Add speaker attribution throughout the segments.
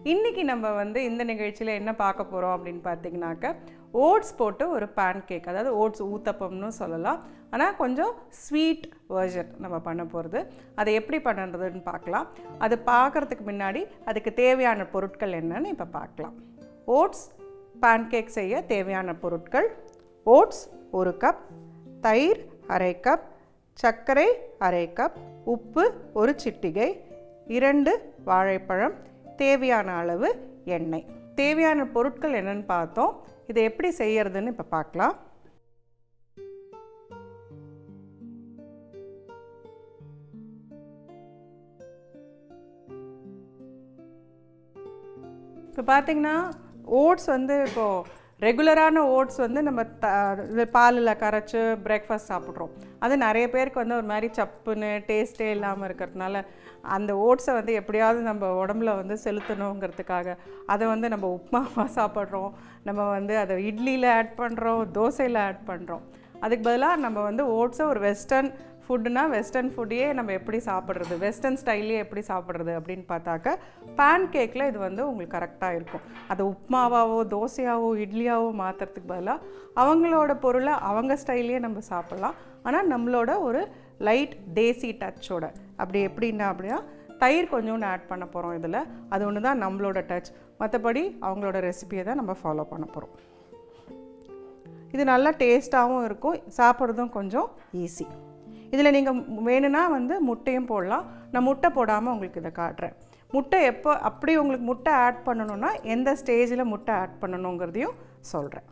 Speaker 1: இன்றைக்கி நம்ம வந்து இந்த நிகழ்ச்சியில் என்ன பார்க்க போகிறோம் அப்படின்னு பார்த்தீங்கன்னாக்க ஓட்ஸ் போட்டு ஒரு பேன் கேக் அதாவது ஓட்ஸ் ஊத்தப்பம்னு சொல்லலாம் ஆனால் கொஞ்சம் ஸ்வீட் வெர்ஷன் நம்ம பண்ண போகிறது அதை எப்படி பண்ணுறதுன்னு பார்க்கலாம் அது பார்க்குறதுக்கு முன்னாடி அதுக்கு தேவையான பொருட்கள் என்னன்னு இப்போ பார்க்கலாம் ஓட்ஸ் பேன் கேக் செய்ய தேவையான பொருட்கள் ஓட்ஸ் ஒரு கப் தயிர் அரை கப் சர்க்கரை அரை கப் உப்பு ஒரு சிட்டிகை இரண்டு வாழைப்பழம் தேவையான அளவு எண்ணெய் தேவையான பொருட்கள் என்னன்னு பார்த்தோம் இதை எப்படி செய்யறதுன்னு இப்போ பார்க்கலாம் இப்போ பார்த்தீங்கன்னா ஓட்ஸ் வந்து இப்போது ரெகுலரான ஓட்ஸ் வந்து நம்ம த இது பாலில் கரைச்சி பிரேக்ஃபாஸ்ட் சாப்பிட்றோம் அது நிறைய பேருக்கு வந்து ஒரு மாதிரி சப்புன்னு டேஸ்ட்டே இல்லாமல் இருக்கிறதுனால அந்த ஓட்ஸை வந்து எப்படியாவது நம்ம உடம்புல வந்து செலுத்தணுங்கிறதுக்காக அதை வந்து நம்ம உப்புமாவாக சாப்பிட்றோம் நம்ம வந்து அதை இட்லியில் ஆட் பண்ணுறோம் தோசையில் ஆட் பண்ணுறோம் அதுக்கு பதிலாக நம்ம வந்து ஓட்ஸை ஒரு வெஸ்டர்ன் ஃபுட்டுனா வெஸ்டர்ன் ஃபுட்டையே நம்ம எப்படி சாப்பிட்றது வெஸ்டர்ன் ஸ்டைல்லே எப்படி சாப்பிட்றது அப்படின்னு பார்த்தாக்க பேன் கேக்கில் இது வந்து உங்களுக்கு கரெக்டாக இருக்கும் அது உப்மாவாவோ தோசையாவோ இட்லியாவோ மாற்றுறதுக்கு பதிலாக அவங்களோட பொருளை அவங்க ஸ்டைல்லே நம்ம சாப்பிட்லாம் ஆனால் நம்மளோட ஒரு லைட் தேசி டச்சோட அப்படி எப்படின்னா அப்படின்னா தயிர் கொஞ்சோண்டு ஆட் பண்ண போகிறோம் இதில் அது ஒன்று தான் நம்மளோட டச் மற்றபடி அவங்களோட ரெசிபியை தான் நம்ம ஃபாலோ பண்ண போகிறோம் இது நல்லா டேஸ்ட்டாகவும் இருக்கும் சாப்பிட்றதும் கொஞ்சம் ஈஸி இதில் நீங்கள் வேணும்னா வந்து முட்டையும் போடலாம் நான் முட்டை போடாமல் உங்களுக்கு இதை காட்டுறேன் முட்டை எப்போ அப்படி உங்களுக்கு முட்டை ஆட் பண்ணணுன்னா எந்த ஸ்டேஜில் முட்டை ஆட் பண்ணணுங்கிறதையும் சொல்கிறேன்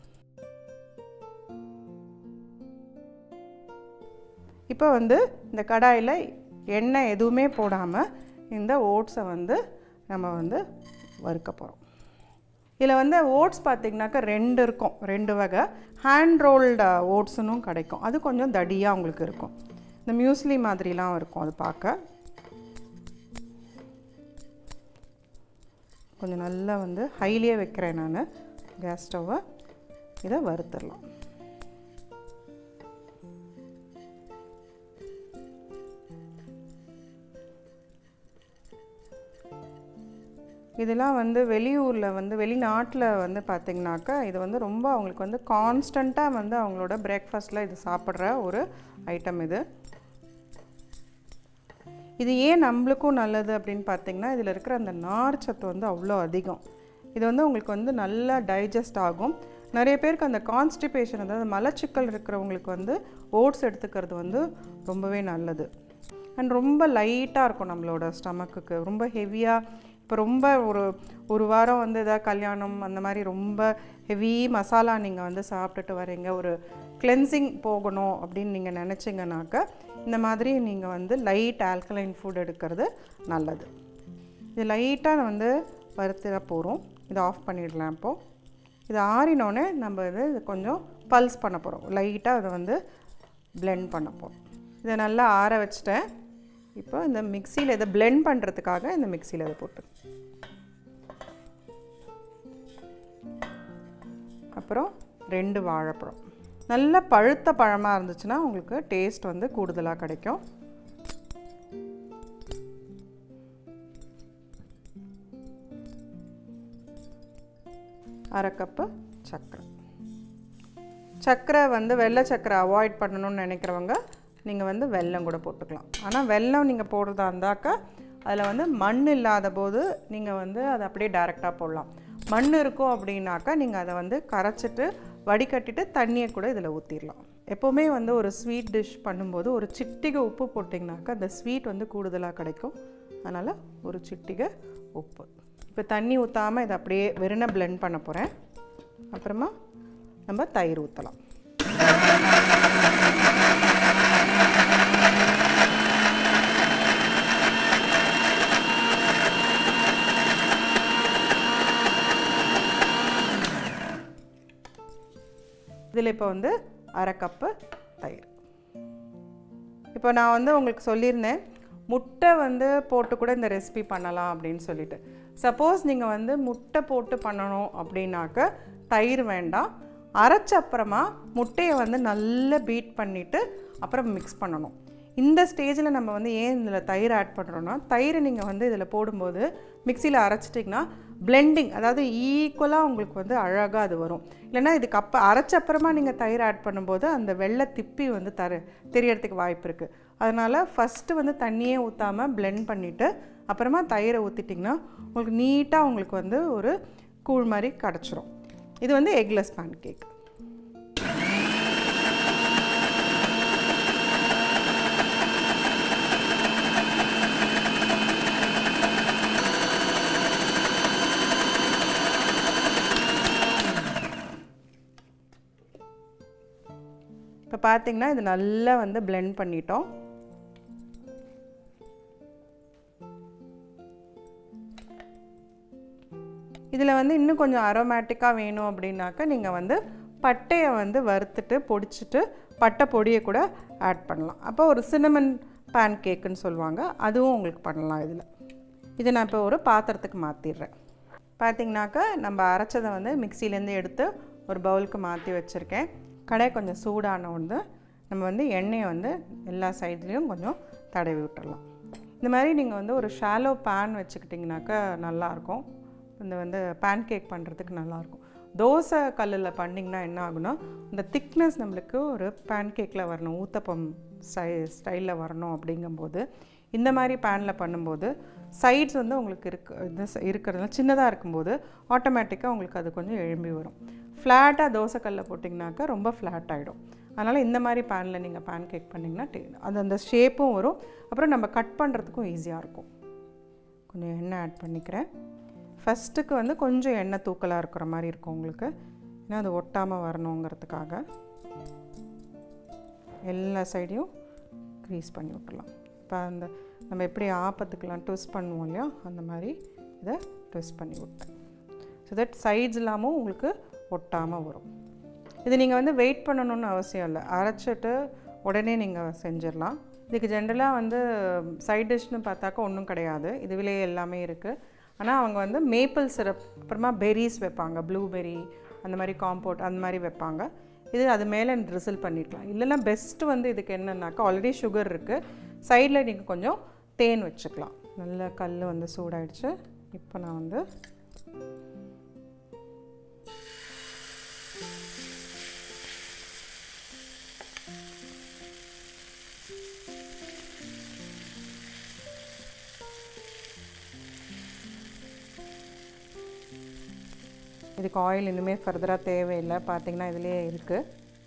Speaker 1: இப்போ வந்து இந்த கடாயில் எண்ணெய் எதுவுமே போடாமல் இந்த ஓட்ஸை வந்து நம்ம வந்து வறுக்க போகிறோம் இதில் வந்து ஓட்ஸ் பார்த்திங்கனாக்கா ரெண்டு இருக்கும் ரெண்டு வகை ஹேண்ட் ரோல்டு ஓட்ஸுனும் கிடைக்கும் அது கொஞ்சம் தடியாக உங்களுக்கு இருக்கும் இந்த மியூஸ்லி மாதிரிலாம் இருக்கும் அது பார்க்க கொஞ்சம் நல்லா வந்து ஹைலியே வைக்கிறேன் நான் கேஸ் ஸ்டவ்வை இதை வறுத்துடலாம் இதெல்லாம் வந்து வெளியூரில் வந்து வெளிநாட்டில் வந்து பார்த்திங்கனாக்கா இது வந்து ரொம்ப அவங்களுக்கு வந்து கான்ஸ்டண்ட்டாக வந்து அவங்களோட பிரேக்ஃபாஸ்ட்டில் இது சாப்பிட்ற ஒரு ஐட்டம் இது இது ஏன் நம்மளுக்கும் நல்லது அப்படின்னு பார்த்திங்கன்னா இதில் இருக்கிற அந்த நார் சத்து வந்து அவ்வளோ அதிகம் இது வந்து உங்களுக்கு வந்து நல்லா டைஜஸ்ட் ஆகும் நிறைய பேருக்கு அந்த கான்ஸ்டிபேஷன் அதாவது மலச்சிக்கல் இருக்கிறவங்களுக்கு வந்து ஓட்ஸ் எடுத்துக்கிறது வந்து ரொம்பவே நல்லது அண்ட் ரொம்ப லைட்டாக இருக்கும் நம்மளோட ஸ்டமக்குக்கு ரொம்ப ஹெவியாக இப்போ ரொம்ப ஒரு ஒரு வாரம் வந்து எதாவது கல்யாணம் அந்த மாதிரி ரொம்ப ஹெவி மசாலா நீங்கள் வந்து சாப்பிட்டுட்டு வரீங்க ஒரு கிளென்சிங் போகணும் அப்படின்னு நீங்கள் நினச்சிங்கனாக்கா இந்த மாதிரி நீங்கள் வந்து லைட் ஆல்கலைன் ஃபுட் எடுக்கிறது நல்லது இது லைட்டாக வந்து வறுத்துட போகிறோம் இதை ஆஃப் பண்ணிடலாம் இப்போது இது ஆறினோடனே நம்ம இது கொஞ்சம் பல்ஸ் பண்ண போகிறோம் லைட்டாக அதை வந்து பிளெண்ட் பண்ண போகிறோம் இதை நல்லா ஆற வச்சுட்டேன் இப்போ இந்த மிக்சியில் இதை பிளெண்ட் பண்ணுறதுக்காக இந்த மிக்சியில் இதை போட்டு அப்புறம் ரெண்டு வாழைப்பழம் நல்ல பழுத்த பழமாக இருந்துச்சுன்னா உங்களுக்கு டேஸ்ட் வந்து கூடுதலாக கிடைக்கும் அரை கப்பு சர்க்கரை சர்க்கரை வந்து வெள்ளை சர்க்கரை அவாய்ட் பண்ணணும்னு நினைக்கிறவங்க நீங்கள் வந்து வெல்லம் கூட போட்டுக்கலாம் ஆனால் வெல்லம் நீங்கள் போடுறதா இருந்தாக்கா அதில் வந்து மண் இல்லாத போது நீங்கள் வந்து அதை அப்படியே டைரெக்டாக போடலாம் மண் இருக்கும் அப்படின்னாக்கா நீங்கள் அதை வந்து கரைச்சிட்டு வடிகட்டிட்டு தண்ணியை கூட இதில் ஊற்றிடலாம் எப்போவுமே வந்து ஒரு ஸ்வீட் டிஷ் பண்ணும்போது ஒரு சிட்டிகை உப்பு போட்டிங்கனாக்கா அந்த ஸ்வீட் வந்து கூடுதலாக கிடைக்கும் அதனால் ஒரு சிட்டிகை உப்பு இப்போ தண்ணி ஊற்றாமல் இதை அப்படியே வெறுனை பிளெண்ட் பண்ண போகிறேன் அப்புறமா நம்ம தயிர் ஊற்றலாம் இதில் இப்போ வந்து அரை கப்பு தயிர் இப்போ நான் வந்து உங்களுக்கு சொல்லியிருந்தேன் முட்டை வந்து போட்டு கூட இந்த ரெசிபி பண்ணலாம் அப்படின்னு சொல்லிட்டு சப்போஸ் நீங்கள் வந்து முட்டை போட்டு பண்ணணும் அப்படின்னாக்க தயிர் வேண்டாம் அரைச்ச அப்புறமா முட்டையை வந்து நல்லா பீட் பண்ணிவிட்டு அப்புறம் மிக்ஸ் பண்ணணும் இந்த ஸ்டேஜில் நம்ம வந்து ஏன் இதில் தயிர் ஆட் பண்ணுறோன்னா தயிர் நீங்கள் வந்து இதில் போடும்போது மிக்சியில் அரைச்சிட்டிங்கன்னா பிளெண்டிங் அதாவது ஈக்குவலாக உங்களுக்கு வந்து அழகாக அது வரும் இல்லைன்னா இதுக்கு அப்போ அரைச்ச அப்புறமா நீங்கள் தயிர் ஆட் பண்ணும்போது அந்த வெள்ளை திப்பி வந்து தர தெரியறதுக்கு வாய்ப்பு இருக்குது அதனால் ஃபஸ்ட்டு வந்து தண்ணியே ஊற்றாமல் பிளெண்ட் பண்ணிவிட்டு அப்புறமா தயிரை ஊற்றிட்டிங்கன்னா உங்களுக்கு நீட்டாக உங்களுக்கு வந்து ஒரு கூழ் மாதிரி கிடச்சிரும் இது வந்து எக்லெஸ் பேன் கேக் இப்போ பார்த்தீங்கன்னா இது நல்லா வந்து பிளெண்ட் பண்ணிட்டோம் இதில் வந்து இன்னும் கொஞ்சம் அரோமேட்டிக்காக வேணும் அப்படின்னாக்கா நீங்கள் வந்து பட்டையை வந்து வறுத்துட்டு பொடிச்சிட்டு பட்டை பொடியை கூட ஆட் பண்ணலாம் அப்போ ஒரு சினமன் பேன் கேக்குன்னு சொல்லுவாங்க அதுவும் உங்களுக்கு பண்ணலாம் இதில் இதை நான் இப்போ ஒரு பாத்திரத்துக்கு மாற்றிடுறேன் பார்த்தீங்கன்னாக்கா நம்ம அரைச்சதை வந்து மிக்சிலேருந்து எடுத்து ஒரு பவுலுக்கு மாற்றி வச்சுருக்கேன் கடை கொஞ்சம் சூடான உடனே நம்ம வந்து எண்ணெயை வந்து எல்லா சைட்லேயும் கொஞ்சம் தடவி விட்டுறலாம் இந்த மாதிரி நீங்கள் வந்து ஒரு ஷாலோ பேன் வச்சுக்கிட்டிங்கனாக்கா நல்லாயிருக்கும் இந்த வந்து பேன் கேக் பண்ணுறதுக்கு நல்லாயிருக்கும் தோசை கல்லில் பண்ணிங்கன்னா என்ன ஆகுனா இந்த திக்னஸ் நம்மளுக்கு ஒரு பேன் கேக்கில் வரணும் ஊத்தப்பம் ஸ்டை ஸ்டைலில் வரணும் அப்படிங்கும்போது இந்த மாதிரி பேனில் பண்ணும்போது சைட்ஸ் வந்து உங்களுக்கு இருக்கு இது இருக்கிறதுனால சின்னதாக இருக்கும்போது ஆட்டோமேட்டிக்காக உங்களுக்கு அது கொஞ்சம் எழும்பி வரும் ஃப்ளாட்டாக தோசைக்கல்லில் போட்டிங்கனாக்கா ரொம்ப ஃப்ளாட் ஆகிடும் அதனால் இந்த மாதிரி பேனில் நீங்கள் பேன் கேக் பண்ணிங்கன்னா டே அது அந்த ஷேப்பும் வரும் அப்புறம் நம்ம கட் பண்ணுறதுக்கும் ஈஸியாக இருக்கும் கொஞ்சம் எண்ணெய் ஆட் பண்ணிக்கிறேன் ஃபஸ்ட்டுக்கு வந்து கொஞ்சம் எண்ணெய் தூக்கலாக இருக்கிற மாதிரி இருக்கும் உங்களுக்கு ஏன்னா அது ஒட்டாமல் வரணுங்கிறதுக்காக எல்லா சைடையும் க்ரீஸ் பண்ணி விட்டுலாம் இப்போ அந்த நம்ம எப்படி ஆப்பத்துக்கெலாம் ட்விஸ்ட் பண்ணுவோம் இல்லையா அந்த மாதிரி இதை ட்விஸ்ட் பண்ணி விட்டேன் ஸோ தட் சைட்ஸ் இல்லாமல் உங்களுக்கு ஒட்டாமல் வரும் இது நீங்கள் வந்து வெயிட் பண்ணணும்னு அவசியம் இல்லை அரைச்சிட்டு உடனே நீங்கள் செஞ்சிடலாம் இதுக்கு ஜென்ரலாக வந்து சைட் டிஷ்னு பார்த்தாக்கா ஒன்றும் கிடையாது இதுவிலே எல்லாமே இருக்குது ஆனால் அவங்க வந்து மேப்பிள் சிரப் அப்புறமா பெரிஸ் வைப்பாங்க ப்ளூபெரி அந்த மாதிரி காம்போட் அந்த மாதிரி வைப்பாங்க இது அது மேலே ட்ரிசில் பண்ணிக்கலாம் இல்லைன்னா பெஸ்ட்டு வந்து இதுக்கு என்னன்னாக்கா ஆல்ரெடி சுகர் இருக்குது சைடில் நீங்கள் கொஞ்சம் தேன் வச்சுக்கலாம் நல்ல கல் வந்து சூடாயிடுச்சு இப்போ நான் வந்து இதுக்கு ஆயில் இன்னுமே ஃபர்தராக தேவையில்லை பார்த்தீங்கன்னா இதுலேயே இருக்குது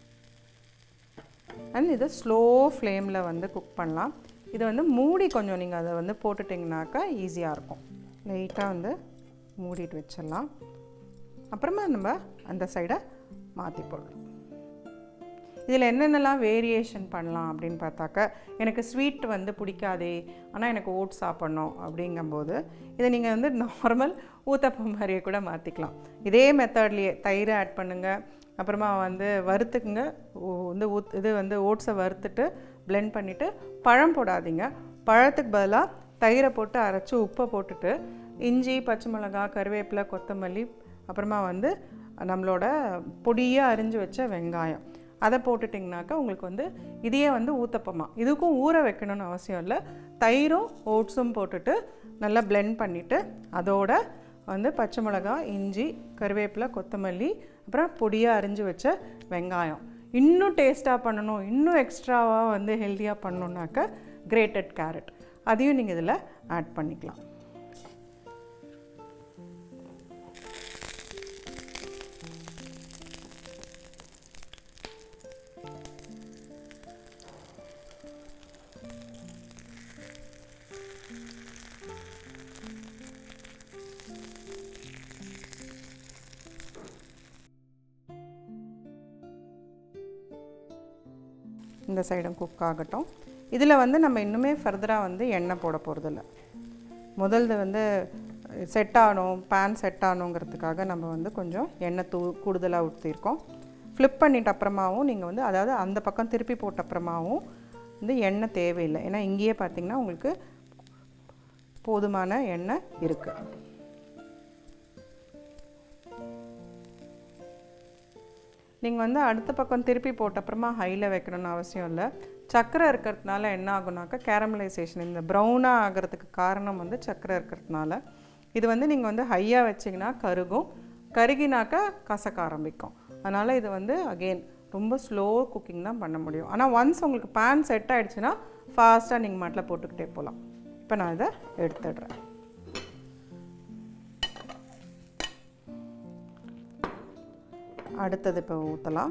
Speaker 1: அண்ட் இதை ஸ்லோ ஃப்ளேமில் வந்து குக் பண்ணலாம் இதை வந்து மூடி கொஞ்சம் நீங்கள் அதை வந்து போட்டுட்டிங்கனாக்கா ஈஸியாக இருக்கும் லைட்டாக வந்து மூடிட்டு வச்சிடலாம் அப்புறமா நம்ம அந்த சைடை மாற்றி போடலாம் இதில் என்னென்னலாம் வேரியேஷன் பண்ணலாம் அப்படின்னு பார்த்தாக்க எனக்கு ஸ்வீட் வந்து பிடிக்காதே ஆனால் எனக்கு ஓட் சாப்பிட்ணும் அப்படிங்கும்போது இதை நீங்கள் வந்து நார்மல் ஊத்தப்பம் மாதிரியே கூட மாற்றிக்கலாம் இதே மெத்தட்லேயே தயிர் ஆட் பண்ணுங்கள் அப்புறமா வந்து வறுத்துக்குங்க வந்து ஊத் இது வந்து ஓட்ஸை வறுத்துட்டு பிளெண்ட் பண்ணிவிட்டு பழம் போடாதீங்க பழத்துக்கு பதிலாக தயிரை போட்டு அரைச்சி உப்பை போட்டுட்டு இஞ்சி பச்சை மிளகா கருவேப்பிலை கொத்தமல்லி அப்புறமா வந்து நம்மளோட பொடியாக அரிஞ்சு வச்ச வெங்காயம் அதை போட்டுட்டிங்கனாக்கா உங்களுக்கு வந்து இதையே வந்து ஊத்தப்பமா இதுக்கும் ஊற வைக்கணும்னு அவசியம் இல்லை தயிரும் ஓட்ஸும் போட்டுட்டு நல்லா பிளெண்ட் பண்ணிவிட்டு அதோட வந்து பச்சை மிளகா இஞ்சி கருவேப்பிலை கொத்தமல்லி அப்புறம் பொடியாக அரிஞ்சு வச்ச வெங்காயம் இன்னும் டேஸ்ட்டாக பண்ணணும் இன்னும் எக்ஸ்ட்ராவாக வந்து ஹெல்த்தியாக பண்ணணுன்னாக்க கிரேட்டட் கேரட் அதையும் நீங்கள் இதில் ஆட் பண்ணிக்கலாம் இந்த சைடும் குக் ஆகட்டும் இதில் வந்து நம்ம இன்னுமே ஃபர்தராக வந்து எண்ணெய் போட போகிறதில்ல முதல்து வந்து செட் ஆகணும் பேன் செட் ஆகணுங்கிறதுக்காக நம்ம வந்து கொஞ்சம் எண்ணெய் தூ கூடுதலாக ஊற்றிருக்கோம் ஃப்ளிப் பண்ணிட்ட அப்புறமாவும் நீங்கள் வந்து அதாவது அந்த பக்கம் திருப்பி போட்ட அப்புறமாவும் வந்து எண்ணெய் தேவையில்லை ஏன்னா இங்கேயே பார்த்தீங்கன்னா உங்களுக்கு போதுமான எண்ணெய் இருக்குது நீங்கள் வந்து அடுத்த பக்கம் திருப்பி போட்ட அப்புறமா ஹையில் வைக்கணும்னு அவசியம் இல்லை சர்க்கரை இருக்கிறதுனால என்ன ஆகுனாக்கா கேரமலைசேஷன் இந்த ப்ரௌனாக ஆகிறதுக்கு காரணம் வந்து சர்க்கரை இருக்கிறதுனால இது வந்து நீங்கள் வந்து ஹையாக வச்சிங்கன்னா கருகும் கருகினாக்கா கசக்க ஆரம்பிக்கும் அதனால் இது வந்து அகெயின் ரொம்ப ஸ்லோ குக்கிங் தான் பண்ண முடியும் ஆனால் ஒன்ஸ் உங்களுக்கு பேன் செட் ஆகிடுச்சுன்னா ஃபாஸ்ட்டாக நீங்கள் மட்டில் போட்டுக்கிட்டே போகலாம் இப்போ நான் இதை எடுத்துடுறேன் அடுத்தது இப்போ ஊற்றலாம்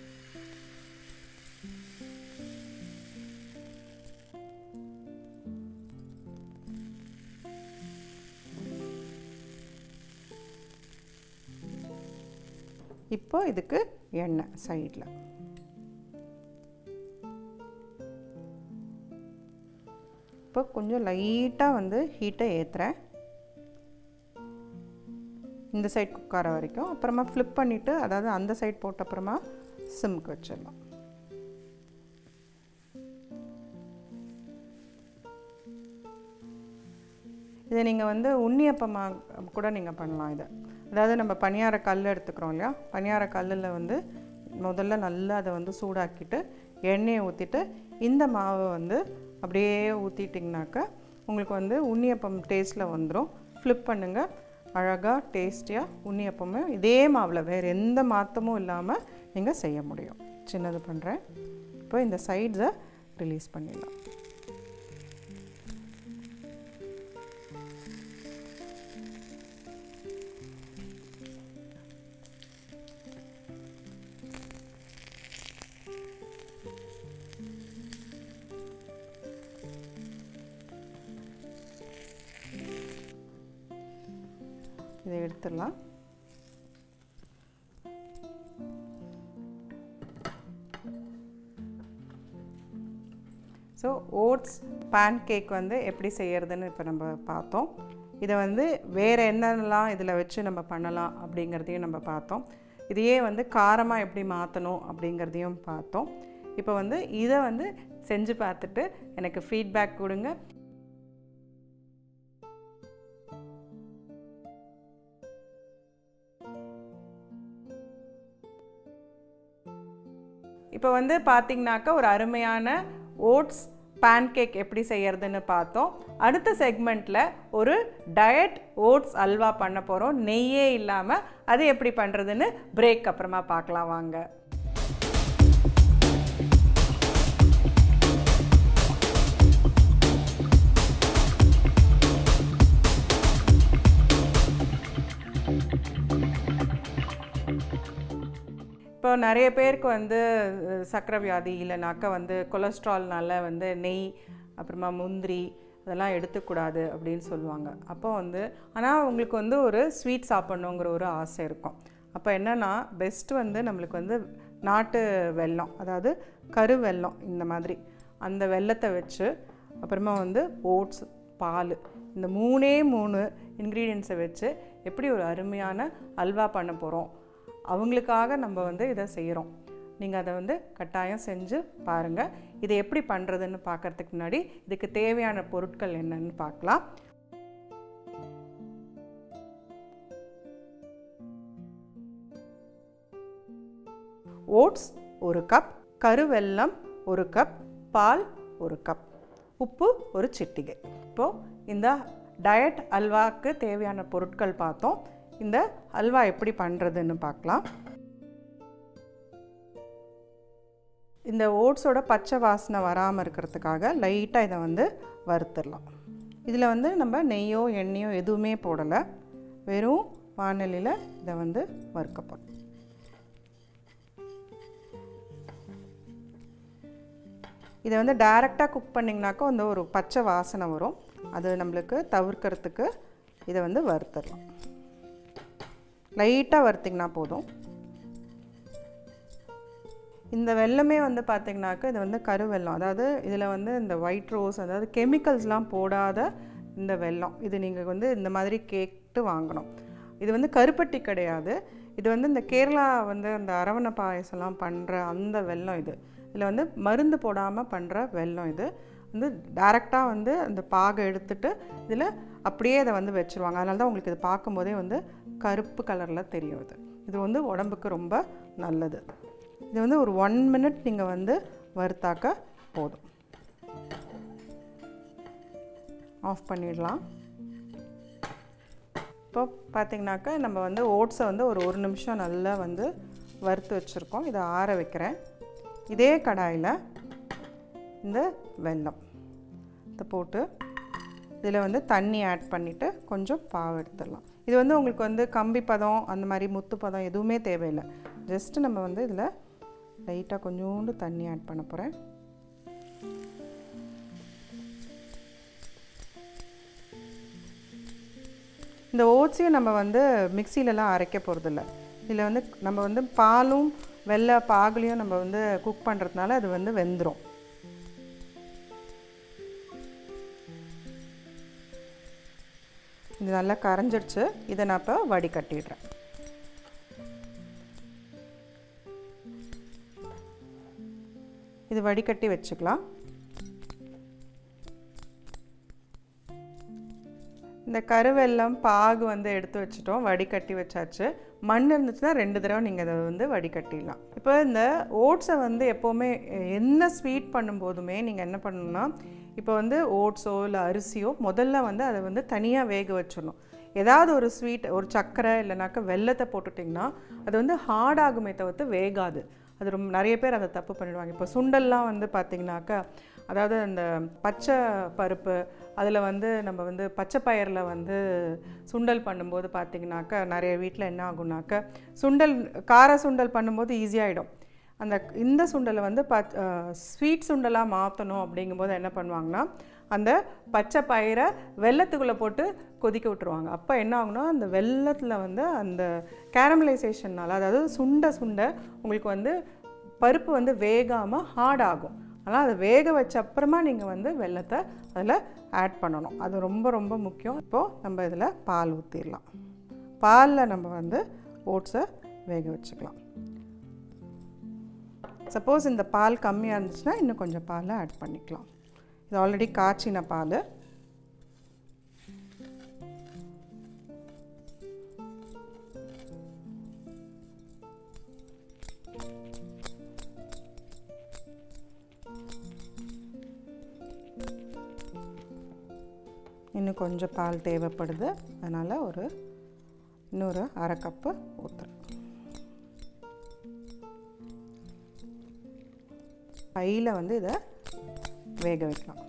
Speaker 1: இப்போ இதுக்கு எண்ணெய் சைடில் இப்போ கொஞ்சம் லைட்டாக வந்து ஹீட்டை ஏற்றுறேன் இந்த சைட் குக் ஆகிற வரைக்கும் அப்புறமா ஃப்ளிப் பண்ணிவிட்டு அதாவது அந்த சைட் போட்ட அப்புறமா சிம்க்கு வச்சிடலாம் இதை நீங்கள் வந்து உண்ணியப்பமாக கூட நீங்கள் பண்ணலாம் இதை அதாவது நம்ம பனியார கல் எடுத்துக்கிறோம் இல்லையா பனியார கல்லில் வந்து முதல்ல நல்லா அதை வந்து சூடாக்கிட்டு எண்ணெயை ஊற்றிட்டு இந்த மாவை வந்து அப்படியே ஊற்றிட்டிங்கனாக்கா உங்களுக்கு வந்து உண்ணியப்பம் டேஸ்ட்டில் வந்துடும் ஃப்ளிப் பண்ணுங்கள் அழகாக டேஸ்டியாக உண்ணியப்பமே இதே மாவில் வேறு எந்த மாற்றமும் இல்லாமல் நீங்கள் செய்ய முடியும் சின்னது பண்ணுறேன் இப்போ இந்த சைட்ஸை ரிலீஸ் பண்ணிடலாம் இதை எடுத்துடலாம் ஸோ ஓட்ஸ் பேன் கேக் வந்து எப்படி செய்யறதுன்னு இப்போ நம்ம பார்த்தோம் இதை வந்து வேறு என்னென்னலாம் இதில் வச்சு நம்ம பண்ணலாம் அப்படிங்கிறதையும் நம்ம பார்த்தோம் இதையே வந்து காரமாக எப்படி மாற்றணும் அப்படிங்கிறதையும் பார்த்தோம் இப்போ வந்து இதை வந்து செஞ்சு பார்த்துட்டு எனக்கு ஃபீட்பேக் கொடுங்க இப்போ வந்து பார்த்தீங்கன்னாக்கா ஒரு அருமையான ஓட்ஸ் பேன்கேக் எப்படி செய்யறதுன்னு பார்த்தோம் அடுத்த செக்மெண்ட்டில் ஒரு டயட் ஓட்ஸ் அல்வா பண்ண போகிறோம் நெய்யே இல்லாமல் அது எப்படி பண்ணுறதுன்னு பிரேக் அப்புறமா பார்க்கலாம் வாங்க இப்போ நிறைய பேருக்கு வந்து அஹ், சர்க்கரை வியாதி இல்லைனாக்கா வந்து கொலஸ்ட்ரால்னால வந்து நெய் அப்புறமா முந்திரி அதெல்லாம் எடுத்துக்கூடாது அப்படின்னு சொல்லுவாங்க அப்போ வந்து ஆனால் உங்களுக்கு வந்து ஒரு ஸ்வீட் சாப்பிட்ணுங்கிற ஒரு ஆசை இருக்கும் அப்போ என்னென்னா பெஸ்ட்டு வந்து நம்மளுக்கு வந்து நாட்டு வெல்லம் அதாவது கரு வெல்லம் இந்த மாதிரி அந்த வெல்லத்தை வச்சு அப்புறமா வந்து ஓட்ஸ் பால் இந்த மூணே மூணு இன்க்ரீடியன்ஸை வச்சு எப்படி ஒரு அருமையான அல்வா பண்ண போகிறோம் அவங்களுக்காக நம்ம வந்து இதை செய்கிறோம் நீங்கள் அதை வந்து கட்டாயம் செஞ்சு பாருங்கள் இதை எப்படி பண்ணுறதுன்னு பார்க்கறதுக்கு முன்னாடி இதுக்கு தேவையான பொருட்கள் என்னன்னு பார்க்கலாம் ஓட்ஸ் ஒரு கப் கருவெல்லம் ஒரு கப் பால் ஒரு கப் உப்பு ஒரு சிட்டிகை இப்போது இந்த டயட் அல்வாக்கு தேவையான பொருட்கள் பார்த்தோம் இந்த அல்வா எப்படி பண்ணுறதுன்னு பார்க்கலாம் இந்த ஓட்ஸோட பச்சை வாசனை வராமல் இருக்கிறதுக்காக லைட்டாக இதை வந்து வறுத்துடலாம் இதில் வந்து நம்ம நெய்யோ எண்ணெயோ எதுவுமே போடலை வெறும் வானலியில் இதை வந்து வறுக்கப்படும் இதை வந்து டைரெக்டாக குக் பண்ணிங்கனாக்கா வந்து ஒரு பச்சை வாசனை வரும் அது நம்மளுக்கு தவிர்க்கிறதுக்கு இதை வந்து வறுத்துடலாம் லைட்டாக வறுத்திங்கன்னா போதும் இந்த வெல்லமே வந்து பார்த்திங்கனாக்கா இது வந்து கருவெல்லம் அதாவது இதில் வந்து இந்த ஒயிட் ரோஸ் அதாவது கெமிக்கல்ஸ்லாம் போடாத இந்த வெல்லம் இது நீங்கள் வந்து இந்த மாதிரி கேட்டு வாங்கணும் இது வந்து கருப்பட்டி கிடையாது இது வந்து இந்த கேரளா வந்து அந்த அரவண பாயசம்லாம் பண்ணுற அந்த வெல்லம் இது இதில் வந்து மருந்து போடாமல் பண்ணுற வெல்லம் இது வந்து டைரெக்டாக வந்து அந்த பாகை எடுத்துட்டு இதில் அப்படியே அதை வந்து வச்சுருவாங்க அதனால தான் உங்களுக்கு இது பார்க்கும்போதே வந்து கருப்பு கலரில் தெரியும் இது இது வந்து உடம்புக்கு ரொம்ப நல்லது இது வந்து ஒரு ஒன் மினிட் நீங்கள் வந்து வறுத்தாக்க போதும் ஆஃப் பண்ணிடலாம் இப்போ பார்த்தீங்கன்னாக்கா நம்ம வந்து ஓட்ஸை வந்து ஒரு ஒரு நிமிஷம் நல்லா வந்து வறுத்து வச்சுருக்கோம் இதை ஆற வைக்கிறேன் இதே கடாயில் இந்த வெல்லம் இதை போட்டு இதில் வந்து தண்ணி ஆட் பண்ணிவிட்டு கொஞ்சம் பாவு எடுத்துடலாம் இது வந்து உங்களுக்கு வந்து கம்பி பதம் அந்த மாதிரி முத்து பதம் எதுவுமே தேவையில்லை ஜஸ்ட்டு நம்ம வந்து இதில் லைட்டாக கொஞ்சோண்டு தண்ணி ஆட் பண்ண போகிறேன் இந்த ஓட்ஸையும் நம்ம வந்து மிக்சிலலாம் அரைக்க போகிறதில்ல இதில் வந்து நம்ம வந்து பாலும் வெள்ளை பாகுலையும் நம்ம வந்து குக் பண்ணுறதுனால அது வந்து வெந்துடும் இது நல்லா கரைஞ்சிடுச்சு இதை நான் இப்போ வடிகட்டிடுறேன் இது வடிகட்டி வச்சுக்கலாம் இந்த கருவெல்லம் பாகு வந்து எடுத்து வச்சுட்டோம் வடிகட்டி வச்சாச்சு மண் இருந்துச்சுன்னா ரெண்டு தடவை நீங்கள் அதை வந்து வடிகட்டிடலாம் இப்போ இந்த ஓட்ஸை வந்து எப்போவுமே என்ன ஸ்வீட் பண்ணும்போதுமே நீங்கள் என்ன பண்ணணும்னா இப்போ வந்து ஓட்ஸோ இல்லை அரிசியோ முதல்ல வந்து அதை வந்து தனியாக வேக வச்சிடணும் ஏதாவது ஒரு ஸ்வீட் ஒரு சர்க்கரை இல்லைனாக்கா வெள்ளத்தை போட்டுட்டிங்கன்னா அது வந்து ஹார்ட் ஆகுமே தவிர்த்து வேகாது அது ரொம்ப நிறைய பேர் அதை தப்பு பண்ணிடுவாங்க இப்போ சுண்டல்லாம் வந்து பார்த்திங்கனாக்கா அதாவது அந்த பச்சை பருப்பு அதில் வந்து நம்ம வந்து பச்சை பயிரில் வந்து சுண்டல் பண்ணும்போது பார்த்திங்கனாக்கா நிறைய வீட்டில் என்ன ஆகும்னாக்கா சுண்டல் கார சுண்டல் பண்ணும்போது ஈஸியாகிடும் அந்த இந்த சுண்டலை வந்து ப ஸ்வீட் சுண்டலாக மாற்றணும் அப்படிங்கும்போது என்ன பண்ணுவாங்கன்னா அந்த பச்சை பயிரை வெள்ளத்துக்குள்ளே போட்டு கொதிக்க விட்டுருவாங்க அப்போ என்ன ஆகுனா அந்த வெள்ளத்தில் வந்து அந்த கேரமலைசேஷனால் அதாவது சுண்ட சுண்ட உங்களுக்கு வந்து பருப்பு வந்து வேகாமல் ஹார்ட் ஆகும் ஆனால் அதை வேக வச்ச அப்புறமா நீங்கள் வந்து வெள்ளத்தை அதில் ஆட் பண்ணணும் அது ரொம்ப ரொம்ப முக்கியம் இப்போது நம்ம இதில் பால் ஊற்றிடலாம் பாலில் நம்ம வந்து ஓட்ஸை வேக வச்சுக்கலாம் சப்போஸ் இந்த பால் கம்மியாக இருந்துச்சுன்னா இன்னும் கொஞ்சம் பாலை ஆட் பண்ணிக்கலாம் இது ஆல்ரெடி காய்ச்சின பால் இன்னும் கொஞ்சம் பால் தேவைப்படுது அதனால் ஒரு இன்னொரு அரை கப்பு ஊற்றுறேன் கையில் வந்து இதை வேக வைக்கலாம்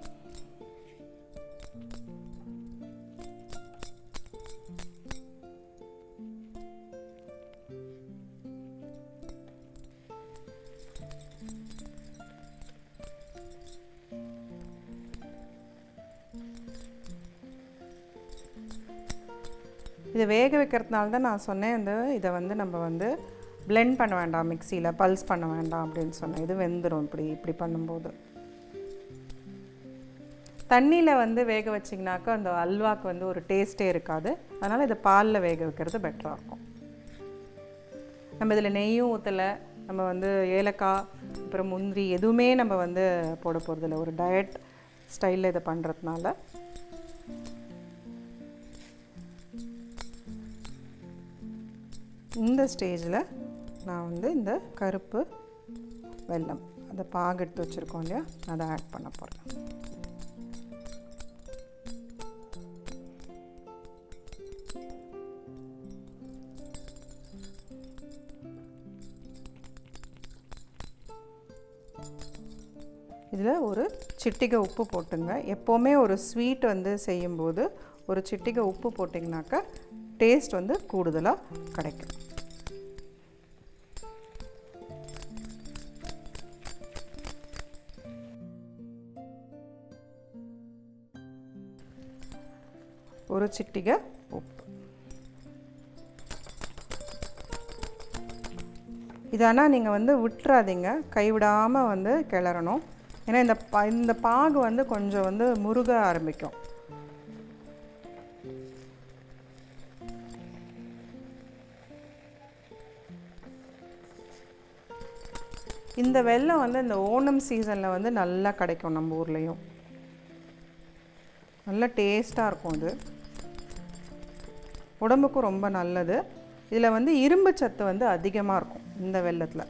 Speaker 1: இதை வேக வைக்கிறதுனால தான் நான் சொன்னேன் இந்த இதை வந்து நம்ம வந்து பிளெண்ட் பண்ண வேண்டாம் மிக்சியில் பல்ஸ் பண்ண வேண்டாம் அப்படின்னு சொன்னேன் இது வெந்துடும் இப்படி இப்படி பண்ணும்போது தண்ணியில் வந்து வேக வச்சிங்கனாக்கா அந்த அல்வாக்கு வந்து ஒரு டேஸ்ட்டே இருக்காது அதனால் இதை பாலில் வேக வைக்கிறது பெட்டராக இருக்கும் நம்ம இதில் நெய்யும் ஊற்றலை நம்ம வந்து ஏலக்காய் அப்புறம் முந்திரி எதுவுமே நம்ம வந்து போட போகிறதில்ல ஒரு டயட் ஸ்டைலில் இதை பண்ணுறதுனால இந்த ஸ்டேஜில் நான் வந்து இந்த கருப்பு வெல்லம் அந்த பாகு எடுத்து வச்சுருக்கோம் இல்லையா அதை ஆட் பண்ண போகிறேன் இதில் ஒரு சிட்டிகை உப்பு போட்டுங்க எப்போவுமே ஒரு ஸ்வீட் வந்து செய்யும்போது ஒரு சிட்டிகை உப்பு போட்டிங்கனாக்கா டேஸ்ட் வந்து கூடுதலாக கிடைக்கும் ஒரு சிட்டிகை உப்பு இது ஆனால் நீங்கள் வந்து விட்டுறாதீங்க கைவிடாமல் வந்து கிளறணும் ஏன்னா இந்த பா இந்த பாகு வந்து கொஞ்சம் வந்து முருக ஆரம்பிக்கும் இந்த வெல்லம் வந்து இந்த ஓணம் சீசனில் வந்து நல்லா கிடைக்கும் நம்ம ஊர்லேயும் நல்ல டேஸ்ட்டாக இருக்கும் இது உடம்புக்கும் ரொம்ப நல்லது இதில் வந்து இரும்பு சத்து வந்து அதிகமாக இருக்கும் இந்த வெள்ளத்தில்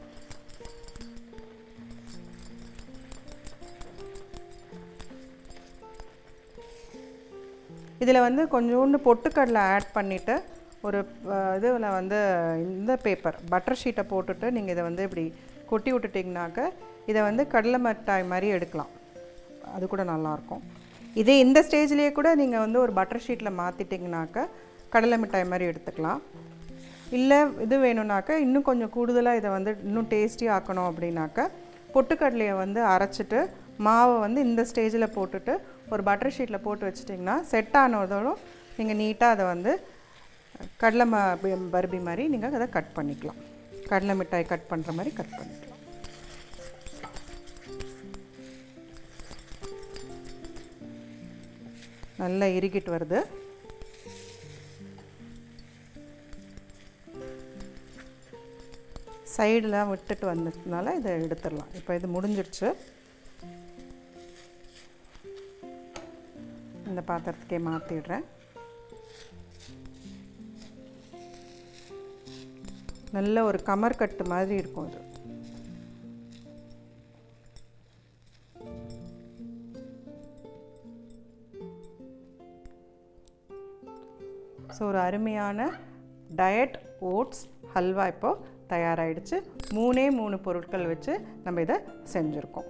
Speaker 1: இதில் வந்து கொஞ்சோண்டு பொட்டுக்கடலை ஆட் பண்ணிவிட்டு ஒரு இதில் வந்து இந்த பேப்பர் பட்டர் ஷீட்டை போட்டுட்டு நீங்கள் இதை வந்து இப்படி கொட்டி விட்டுட்டிங்கனாக்க இதை வந்து கடலை மிட்டாய் மாதிரி எடுக்கலாம் அது கூட நல்லாயிருக்கும் இதே இந்த ஸ்டேஜ்லேயே கூட நீங்கள் வந்து ஒரு பட்டர் ஷீட்டில் மாற்றிட்டிங்கனாக்க கடலை மிட்டாய் மாதிரி எடுத்துக்கலாம் இல்லை இது வேணும்னாக்க இன்னும் கொஞ்சம் கூடுதலாக இதை வந்து இன்னும் டேஸ்டி ஆக்கணும் அப்படின்னாக்க பொட்டுக்கடலையை வந்து அரைச்சிட்டு மாவை வந்து இந்த ஸ்டேஜில் போட்டுட்டு ஒரு பட்டர் ஷீட்டில் போட்டு வச்சிட்டிங்கன்னா செட் ஆனதோடும் நீங்கள் நீட்டாக அதை வந்து கடலை ம பர்பி மாதிரி நீங்கள் அதை கட் பண்ணிக்கலாம் கடலை மிட்டாய் கட் பண்ணுற மாதிரி கட் பண்ணிக்கலாம் நல்லா இறுகிட்டு வருது சைடில் விட்டுட்டு வந்ததுனால இதை எடுத்துடலாம் இப்போ இது முடிஞ்சிடுச்சு இந்த பாத்திரத்துக்கே மாற்றிடுறேன் நல்ல ஒரு கமர்கட்டு மாதிரி இருக்கும் இது ஸோ ஒரு அருமையான டயட் ஓட்ஸ் ஹல்வா இப்போ தயாராகிடுச்சு மூணே மூணு பொருட்கள் வச்சு நம்ம இதை செஞ்சுருக்கோம்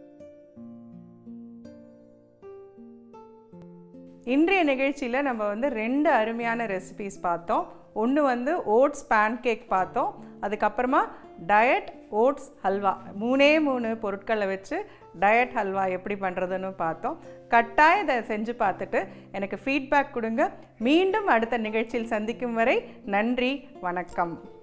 Speaker 1: இன்றைய நிகழ்ச்சியில் நம்ம வந்து ரெண்டு அருமையான ரெசிபீஸ் பார்த்தோம் ஒன்று வந்து ஓட்ஸ் பேன் கேக் பார்த்தோம் அதுக்கப்புறமா டயட் ஓட்ஸ் ஹல்வா மூணே மூணு பொருட்களை வச்சு டயட் ஹல்வா எப்படி பண்ணுறதுன்னு பார்த்தோம் கட்டாயம் இதை செஞ்சு பார்த்துட்டு எனக்கு ஃபீட்பேக் கொடுங்க மீண்டும் அடுத்த நிகழ்ச்சியில் சந்திக்கும் வரை நன்றி வணக்கம்